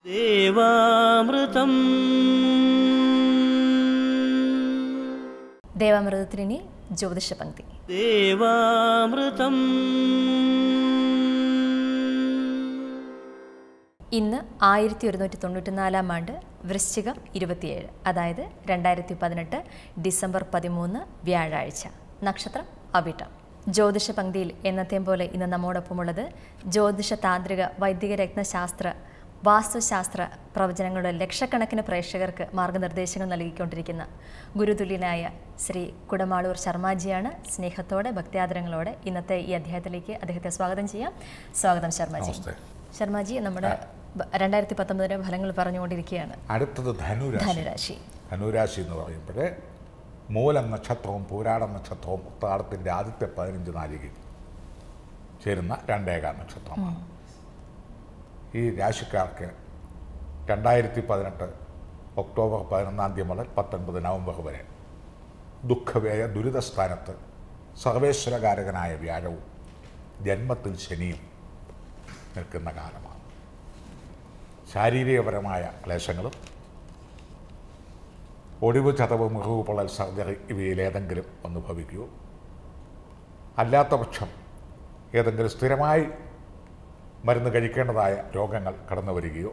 ദേവാമൃതം ദേവാമൃതത്തിനി ജ്യോതിഷ പങ്ക്തി ദേവാമൃതം ഇന്ന് ആയിരത്തി ഒരുന്നൂറ്റി തൊണ്ണൂറ്റിനാലാം ആണ്ട് വൃശ്ചികം ഇരുപത്തിയേഴ് അതായത് രണ്ടായിരത്തി പതിനെട്ട് ഡിസംബർ പതിമൂന്ന് വ്യാഴാഴ്ച നക്ഷത്രം അവിട്ടം ജ്യോതിഷ പങ്ക്തിയിൽ എന്നത്തെയും പോലെ ഇന്ന് നമ്മോടൊപ്പമുള്ളത് ജ്യോതിഷ താന്ത്രിക വൈദിക രത്നശാസ്ത്ര വാസ്തുശാസ്ത്ര പ്രവചനങ്ങളുടെ ലക്ഷക്കണക്കിന് പ്രേക്ഷകർക്ക് മാർഗനിർദ്ദേശങ്ങൾ നൽകിക്കൊണ്ടിരിക്കുന്ന ഗുരുതുല്യനായ ശ്രീ കുടമാളൂർ ശർമാജിയാണ് സ്നേഹത്തോടെ ഭക്തിയാദരങ്ങളോടെ ഇന്നത്തെ ഈ അധ്യായത്തിലേക്ക് അദ്ദേഹത്തെ സ്വാഗതം ചെയ്യാം സ്വാഗതം ശർമാജി നമസ്തേ. ശർമാജി നമ്മുടെ ബ- രണ്ടായിരത്തി പത്തൊമ്പതിലെ ഫലങ്ങൾ പറഞ്ഞുകൊണ്ടിരിക്കുകയാണ് അടുത്തത് ധനുരാശി ധനുരാശി ധനുരാശി എന്ന് പറയുമ്പോൾ മൂലം നക്ഷത്രവും പൂരാട നക്ഷത്രവും ഉത്താടത്തിൻ്റെ ആദ്യത്തെ പതിനഞ്ച് നാഴികയും ചേരുന്ന രണ്ടേകാൽ നക്ഷത്രമാണ് ഈ രാശിക്കാർക്ക് രണ്ടായിരത്തി പതിനെട്ട് ഒക്ടോബർ പതിനൊന്നാം തീയതി മുതൽ പത്തൊൻപത് നവംബർ വരെ ദുഃഖവേയ ദുരിതസ്ഥാനത്ത് സർവേശ്വരകാരകനായ വ്യാഴവും ജന്മത്തിൽ ശനിയും നിൽക്കുന്ന കാലമാണ് ശാരീരികപരമായ ക്ലേശങ്ങളും ഒടിവ് ചതവ് മുറിവ് പൊള്ളൽ സർജറി ഇവയിലേതെങ്കിലും ഒന്ന് ഭവിക്കുകയോ അല്ലാത്ത പക്ഷം ഏതെങ്കിലും സ്ഥിരമായി മരുന്ന് കഴിക്കേണ്ടതായ രോഗങ്ങൾ കടന്നു വരികയോ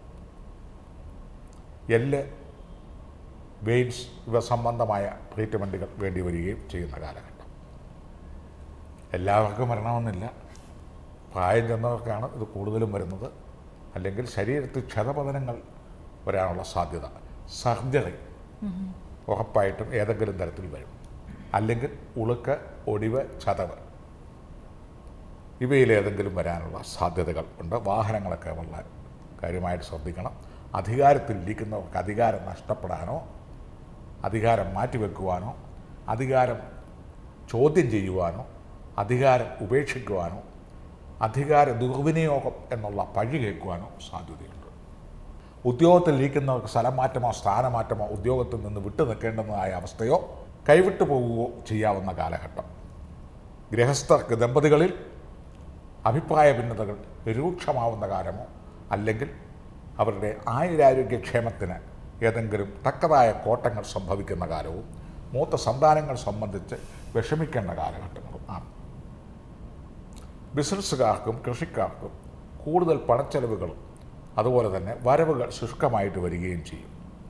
എല്ല് വെയിൻസ് ഇവ സംബന്ധമായ ട്രീറ്റ്മെൻറ്റുകൾ വേണ്ടി വരികയും ചെയ്യുന്ന കാലഘട്ടം എല്ലാവർക്കും വരണമെന്നില്ല പ്രായം ചെന്നവർക്കാണ് ഇത് കൂടുതലും വരുന്നത് അല്ലെങ്കിൽ ശരീരത്തിൽ ക്ഷതപതനങ്ങൾ വരാനുള്ള സാധ്യത സർജറി ഉറപ്പായിട്ടും ഏതെങ്കിലും തരത്തിൽ വരും അല്ലെങ്കിൽ ഉളുക്ക് ഒടിവ് ചതവ് ഇവയിലേതെങ്കിലും വരാനുള്ള സാധ്യതകൾ ഉണ്ട് വാഹനങ്ങളൊക്കെ വളരെ കാര്യമായിട്ട് ശ്രദ്ധിക്കണം അധികാരത്തിൽ ഇരിക്കുന്നവർക്ക് അധികാരം നഷ്ടപ്പെടാനോ അധികാരം മാറ്റിവെക്കുവാനോ അധികാരം ചോദ്യം ചെയ്യുവാനോ അധികാരം ഉപേക്ഷിക്കുവാനോ അധികാര ദുർവിനിയോഗം എന്നുള്ള പഴി കേൾക്കുവാനോ സാധ്യതയുണ്ട് ഉദ്യോഗത്തിൽ ഇരിക്കുന്നവർക്ക് സ്ഥലമാറ്റമോ സ്ഥാനമാറ്റമോ ഉദ്യോഗത്തിൽ നിന്ന് വിട്ടു നിൽക്കേണ്ടുന്നതായ അവസ്ഥയോ കൈവിട്ടു പോകുകയോ ചെയ്യാവുന്ന കാലഘട്ടം ഗൃഹസ്ഥർക്ക് ദമ്പതികളിൽ അഭിപ്രായ ഭിന്നതകൾ രൂക്ഷമാവുന്ന കാലമോ അല്ലെങ്കിൽ അവരുടെ ആയുരാരോഗ്യക്ഷേമത്തിന് ഏതെങ്കിലും തക്കതായ കോട്ടങ്ങൾ സംഭവിക്കുന്ന കാലവും മൂത്ത സന്താനങ്ങൾ സംബന്ധിച്ച് വിഷമിക്കേണ്ട കാലഘട്ടങ്ങളും ആണ് ബിസിനസ്സുകാർക്കും കൃഷിക്കാർക്കും കൂടുതൽ പണച്ചെലവുകളും അതുപോലെ തന്നെ വരവുകൾ ശുഷ്കമായിട്ട് വരികയും ചെയ്യും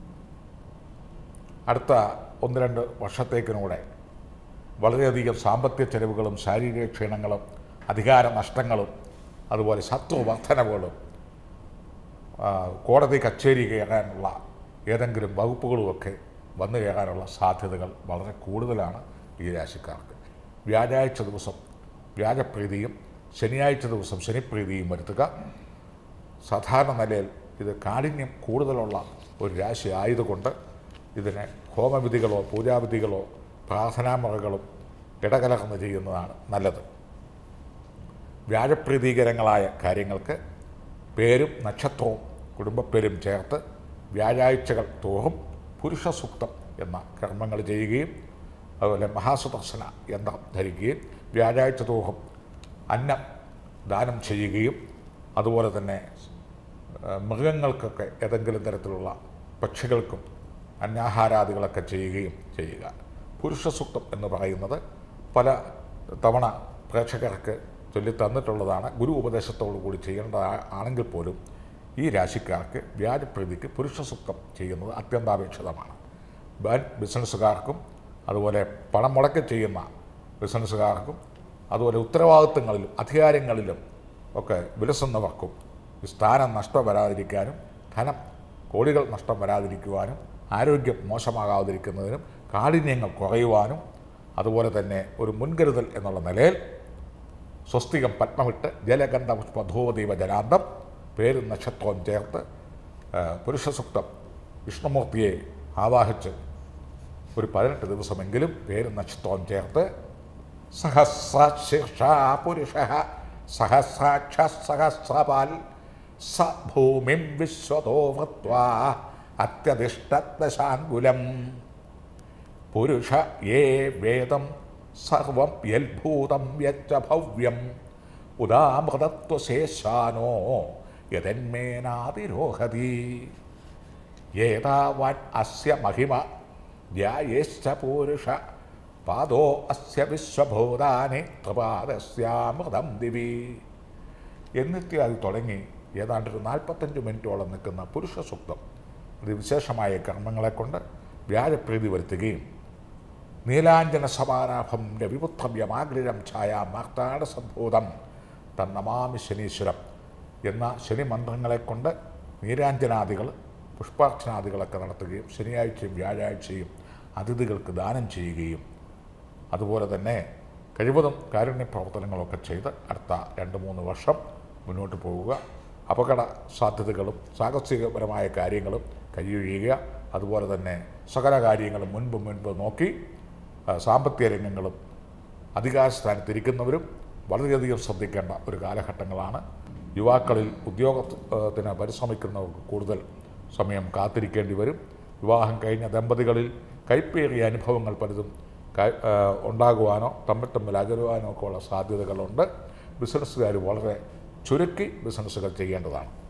അടുത്ത ഒന്ന് രണ്ട് വർഷത്തേക്കിനൂടെ വളരെയധികം സാമ്പത്തിക ചെലവുകളും ശാരീരിക ക്ഷീണങ്ങളും അധികാര നഷ്ടങ്ങളും അതുപോലെ ശത്രു വർധനവുകളും ആ, കോടതി കച്ചേരി കയറാനുള്ള ഏതെങ്കിലും വകുപ്പുകളുമൊക്കെ വന്നു കയറാനുള്ള സാധ്യതകൾ വളരെ കൂടുതലാണ് ഈ രാശിക്കാർക്ക് വ്യാഴാഴ്ച ദിവസം വ്യാഴപ്രീതിയും ശനിയാഴ്ച ദിവസം ശനിപ്രീതിയും വരുത്തുക സാധാരണ നിലയിൽ ഇത് കാഠിന്യം കൂടുതലുള്ള ഒരു രാശി ആയതുകൊണ്ട് ഇതിന് ഹോമവിധികളോ പൂജാവിധികളോ പ്രാർത്ഥനാമുറകളും ഇടകലർന്ന് ചെയ്യുന്നതാണ് നല്ലത് വ്യാഴപ്രീതികരങ്ങളായ കാര്യങ്ങൾക്ക് പേരും നക്ഷത്രവും കുടുംബപ്പേരും ചേർത്ത് വ്യാഴാഴ്ചകൾ തോറും പുരുഷ സൂക്തം എന്ന കർമ്മങ്ങൾ ചെയ്യുകയും അതുപോലെ മഹാസുദർശന യന്ത്രം ധരിക്കുകയും വ്യാഴാഴ്ച തോറും അന്നം ദാനം ചെയ്യുകയും അതുപോലെ തന്നെ ആ, മൃഗങ്ങൾക്കൊക്കെ ഏതെങ്കിലും തരത്തിലുള്ള പക്ഷികൾക്കും അന്നാഹാരാദികളൊക്കെ ചെയ്യുകയും ചെയ്യുക പുരുഷ സൂക്തം എന്ന് പറയുന്നത് പല തവണ പ്രേക്ഷകർക്ക് ചൊല്ലിത്തന്നിട്ടുള്ളതാണ് ഗുരു ഉപദേശത്തോടു കൂടി ചെയ്യേണ്ടത് ആണെങ്കിൽ പോലും ഈ രാശിക്കാർക്ക് വ്യാജപ്രീതിക്ക് പുരുഷ സൂക്തം ചെയ്യുന്നത് അത്യന്താപേക്ഷിതമാണ് ബാൻ ബിസിനസ്സുകാർക്കും അതുപോലെ പണം മുടക്കി ചെയ്യുന്ന ബിസിനസ്സുകാർക്കും അതുപോലെ ഉത്തരവാദിത്തങ്ങളിലും അധികാരങ്ങളിലും ഒക്കെ വിലസുന്നവർക്കും ഈ സ്ഥാനം നഷ്ടം വരാതിരിക്കാനും ധനം കോടികൾ നഷ്ടം വരാതിരിക്കുവാനും ആരോഗ്യം മോശമാകാതിരിക്കുന്നതിനും കാഠിന്യങ്ങൾ കുറയുവാനും അതുപോലെ തന്നെ ഒരു മുൻകരുതൽ എന്നുള്ള നിലയിൽ സ്വസ്തികം പത്മമിട്ട് ജലഗന്ധ പുഷ്പധൂവദീപ ജലാന്തം പേരും നക്ഷത്രവും ചേർത്ത് ആ, പുരുഷസൂക്തം വിഷ്ണുമൂർത്തിയെ ആവാഹിച്ച് ഒരു പതിനെട്ട് ദിവസമെങ്കിലും പേരും നക്ഷത്രവും ചേർത്ത് സഹസ്രശീർഷ പുരുഷ സഹസ്രാക്ഷ സഹസ്രപാൽ സ ഭൂമിം വിശ്വതോ വൃത്വാ അത്യധിഷ്ഠദശാങ്കുലം പുരുഷ യേ വേദം സർവം യൽഭൂതം യച്ച ഭവ്യം ഉദാമൃതത്വശേഷാനോ യതന്മേനാതിരോഹതി ഏതാവാൻ അസ്യ മഹിമ ധ്യായേശ്ച പൂരുഷ പാദോ അസ്യ വിശ്വഭൂതാനി ത്രിപാദസ്യാമൃതം ദിവി എന്നിത്യാദി തുടങ്ങി ഏതാണ്ട് ഒരു നാൽപ്പത്തഞ്ച് മിനിറ്റോളം നിൽക്കുന്ന പുരുഷ സൂക്തം അതിവിശേഷമായ കർമ്മങ്ങളെ കൊണ്ട് വ്യാജപ്രീതി വരുത്തുകയും നീലാഞ്ജന സമാരാഭം രവിപുത്രവ്യമാഗ്രിരം ഛായ മാർത്താട സംഭൂതം തന്നമാമി ശനീശ്വരം എന്ന ശനി മന്ത്രങ്ങളെ കൊണ്ട് നീരാഞ്ജനാദികൾ പുഷ്പാർച്ചനാദികളൊക്കെ നടത്തുകയും ശനിയാഴ്ചയും വ്യാഴാഴ്ചയും അതിഥികൾക്ക് ദാനം ചെയ്യുകയും അതുപോലെ തന്നെ കഴിവതും കാരുണ്യ പ്രവർത്തനങ്ങളൊക്കെ ചെയ്ത് അടുത്ത രണ്ട് മൂന്ന് വർഷം മുന്നോട്ട് പോവുക അപകട സാധ്യതകളും സാഹസികപരമായ കാര്യങ്ങളും കൈയൊഴിയുക അതുപോലെ തന്നെ സകല കാര്യങ്ങളും മുൻപ് മുൻപ് നോക്കി ആ, സാമ്പത്തിക രംഗങ്ങളും അധികാരസ്ഥാനത്തിരിക്കുന്നവരും വളരെയധികം ശ്രദ്ധിക്കേണ്ട ഒരു കാലഘട്ടങ്ങളാണ് യുവാക്കളിൽ ഉദ്യോഗത്തിന് പരിശ്രമിക്കുന്നവർക്ക് കൂടുതൽ സമയം കാത്തിരിക്കേണ്ടി വരും വിവാഹം കഴിഞ്ഞ ദമ്പതികളിൽ കൈപ്പേറിയ അനുഭവങ്ങൾ പലതും ക- ആ, ഉണ്ടാകുവാനോ തമ്മിൽ തമ്മിൽ അകലുവാനോ ഒക്കെ ഉള്ള സാധ്യതകളുണ്ട് ബിസിനസ്സുകാർ വളരെ ചുരുക്കി ബിസിനസ്സുകൾ ചെയ്യേണ്ടതാണ്